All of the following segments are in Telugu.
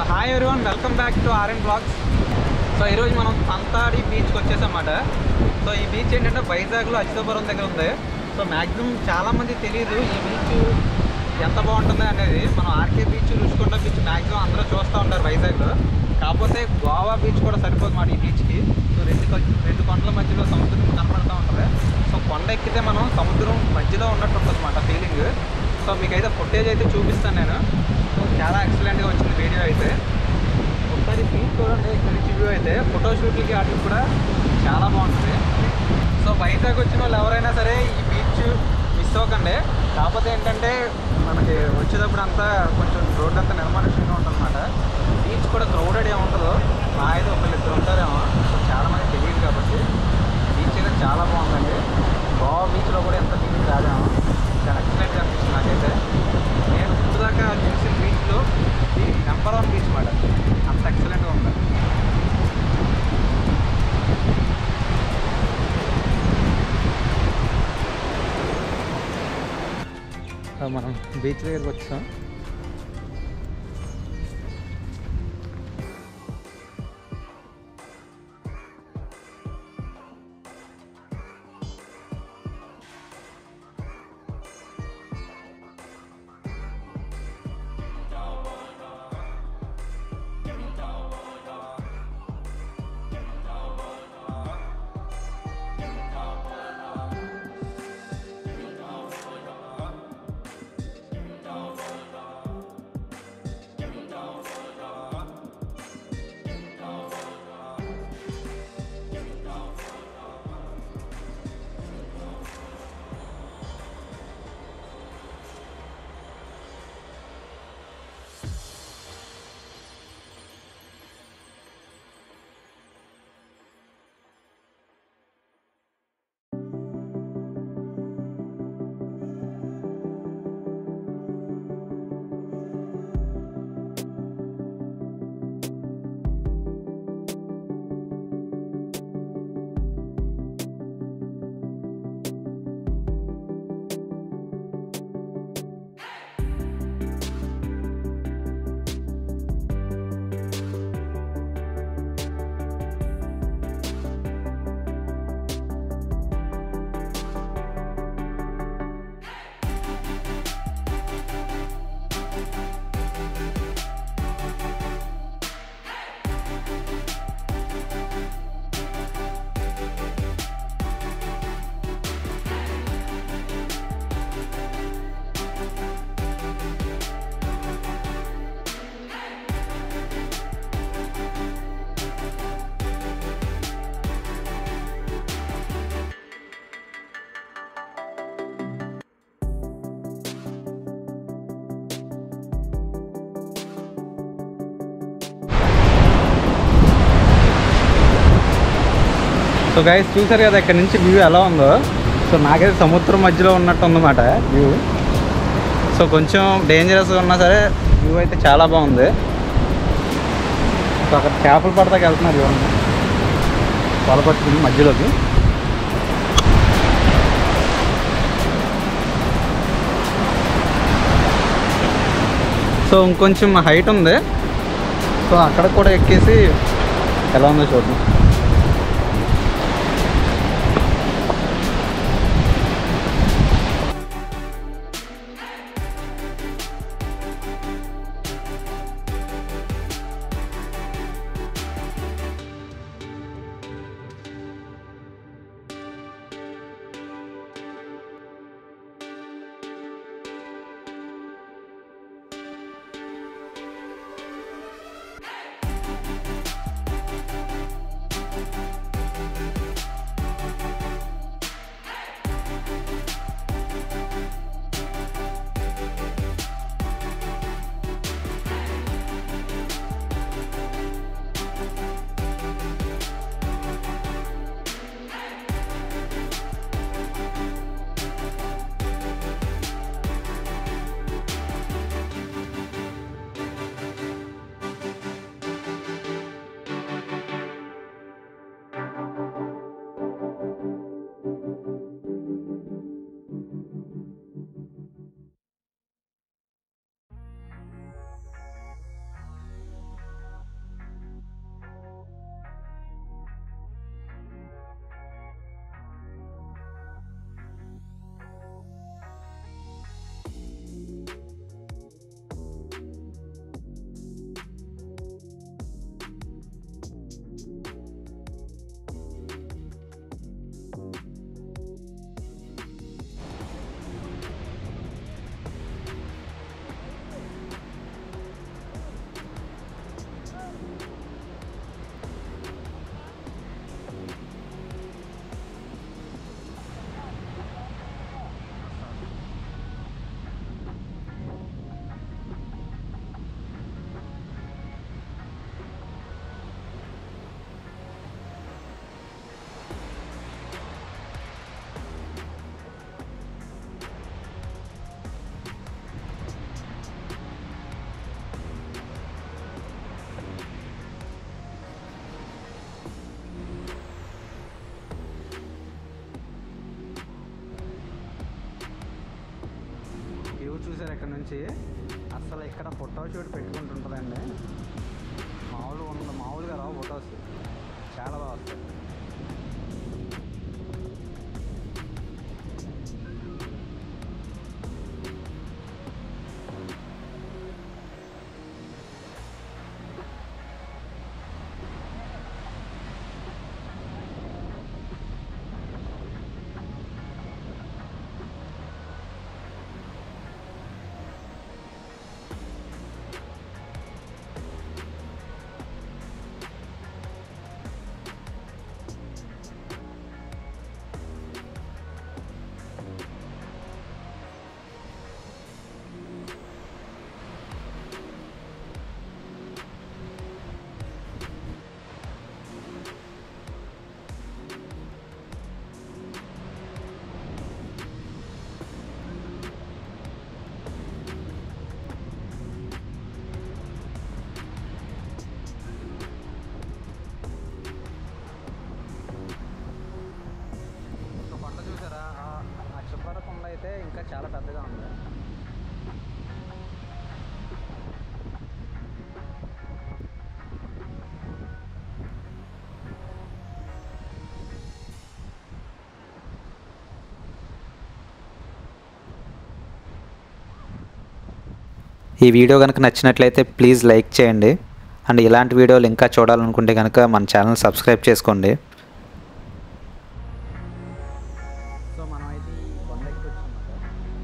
Hi everyone welcome back to RN blogs so ఈరోజు మనం సంతాడి బీచ్కి వచ్చేసామన్నమాట సో ఈ బీచ్ ఏంటంటే వైజాగ్లో అచితాపురం దగ్గర ఉంది సో మ్యాక్సిమం చాలామంది తెలియదు ఈ బీచ్ ఎంత బాగుంటుంది అనేది మనం RK beach Rushikonda beach maximum అందరూ చూస్తూ ఉంటారు వైజాగ్లో కాకపోతే గోవా బీచ్ కూడా సరిపోదు మాట ఈ బీచ్కి సో రెండు కొ- రెండు కొండల మధ్యలో సముద్రం కనపడుతూ ఉంటుంది సో కొండ ఎక్కితే మనం సముద్రం మధ్యలో ఉన్నట్టు ఉంటుంది అన్నమాట ఫీలింగ్ సో మీకైతే ఫుటేజ్ అయితే చూపిస్తాను నేను సో చాలా ఎక్సలెంట్గా వచ్చింది వీడియో అయితే ఒకసారి బీచ్ చూడండి ఇక్కడ నుంచి వ్యూ అయితే ఫోటో షూట్లకి వాటికి కూడా చాలా బాగుంటుంది సో వైజాగ్ వచ్చిన వాళ్ళు ఎవరైనా సరే ఈ బీచ్ మిస్ అవ్వకండి కాకపోతే ఏంటంటే మనకి వచ్చేటప్పుడు అంతా కొంచెం రోడ్ అంతా నిర్మానుష్యంగా ఉంటుందన్నమాట బీచ్ కూడా క్రౌడెడ్ ఏమి ఉండదు మా అయితే ఒకళ్ళు ఇద్దరు ఉంటారేమో సో చాలా మంది తెలియదు కాబట్టి బీచ్ అయితే చాలా బాగుందండి గోవా బీచ్లో కూడా ఎంత ఫీలింగ్ రాదేమో చాలా ఎక్సలెంట్గా అనిపిస్తుంది నాకైతే నేను ఇప్పుడు దాకా చూసిన బీచ్లో ఇది నెంబర్ వన్ బీచ్ మాట అంత ఎక్సలెంట్గా ఉంది సో మనం బీచ్ దగ్గరికి వచ్చాం సో గైస్ చూసారు కదా ఇక్కడ నుంచి వ్యూ ఎలా ఉందో సో నాకైతే సముద్రం మధ్యలో ఉన్నట్టు ఉందన్నమాట వ్యూ సో కొంచెం డేంజరస్గా ఉన్నా సరే వ్యూ అయితే చాలా బాగుంది సో అక్కడ చేపలు పడతాకి వెళ్తున్నారు ఇవన్నీ పొల పట్టుకుని మధ్యలోకి సో ఇంకొంచెం హైట్ ఉంది సో అక్కడ కూడా ఎక్కేసి ఎలా ఉందో చూద్దాం చూసారు ఇక్కడ నుంచి అసలు ఇక్కడ ఫోటో షూట్ పెట్టుకుంటుంటుందండి మామూలుగా ఉండదు మామూలుగా రావు ఫొటోస్ చాలా బాగా వస్తాయి ఒక కొండ చూసారా ఆ- ఆ చివరి కొండ అయితే ఇంకా చాలా పెద్దగా ఉంది ఈ వీడియో కనుక నచ్చినట్లయితే ప్లీజ్ లైక్ చేయండి అండ్ ఇలాంటి వీడియోలు ఇంకా చూడాలనుకుంటే కనుక మన ఛానల్ సబ్స్క్రైబ్ చేసుకోండి సో మనం అయితే ఈ కొండ ఎక్కి వచ్చామన్నమాట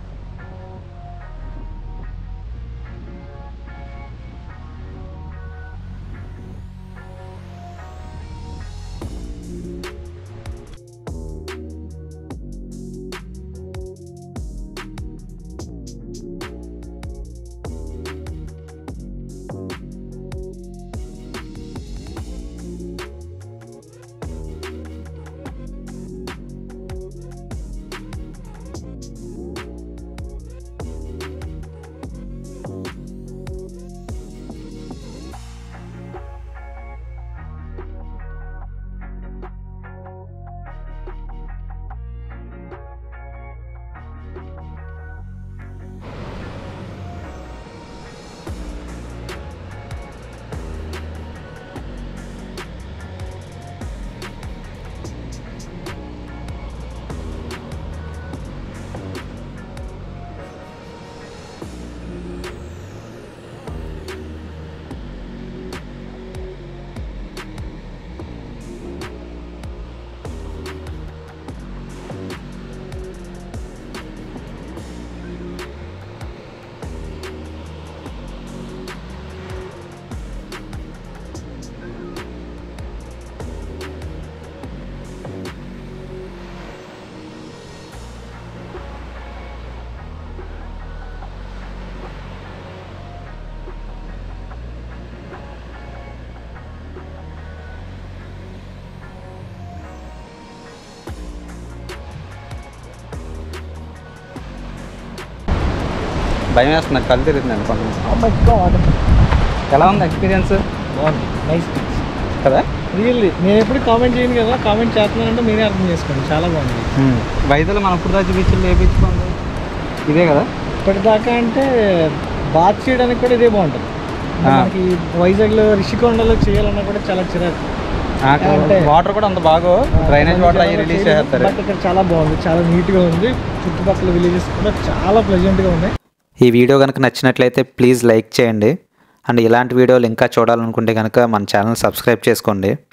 భయం వేస్తుంది నాకు కళ్ళు తిరుగుతుంది అనుకోండి Oh my god. ఎలా ఉంది ఎక్స్పీరియన్స్ బాగుంది నైస్ కదా రియల్లీ నేను ఎప్పుడు కామెంట్ చేయను కదా కామెంట్ చేస్తున్నానంటే మీరే అర్థం చేసుకోండి చాలా బాగుంది వైజాగ్లో మనం ఇప్పుడు దాకా బీచ్లో ఏ బీచ్ బాగుంది ఇదే కదా ఇప్పటిదాకా అంటే బాత్ చేయడానికి కూడా ఇదే బాగుంటుంది అంటే ఆ. మనకి వైజాగ్లో రిషికొండలో చేయాలన్నా కూడా చాలా చిరాకు అంటే- వాటర్ కూడా అంత బాగా డ్రైనేజ్ వాటర్ అవి రిలీజ్ చేస్తారు బట్ ఇక్కడ చాలా బాగుంది చాలా నీట్గా ఉంది చుట్టుపక్కల విలేజెస్ కూడా చాలా ప్లెజెంట్గా ఉన్నాయి ఈ వీడియో కనుక నచ్చినట్లయితే ప్లీజ్ లైక్ చేయండి అండ్ ఇలాంటి వీడియోలు ఇంకా చూడాలనుకుంటే కనుక మన ఛానల్ సబ్స్క్రైబ్ చేసుకోండి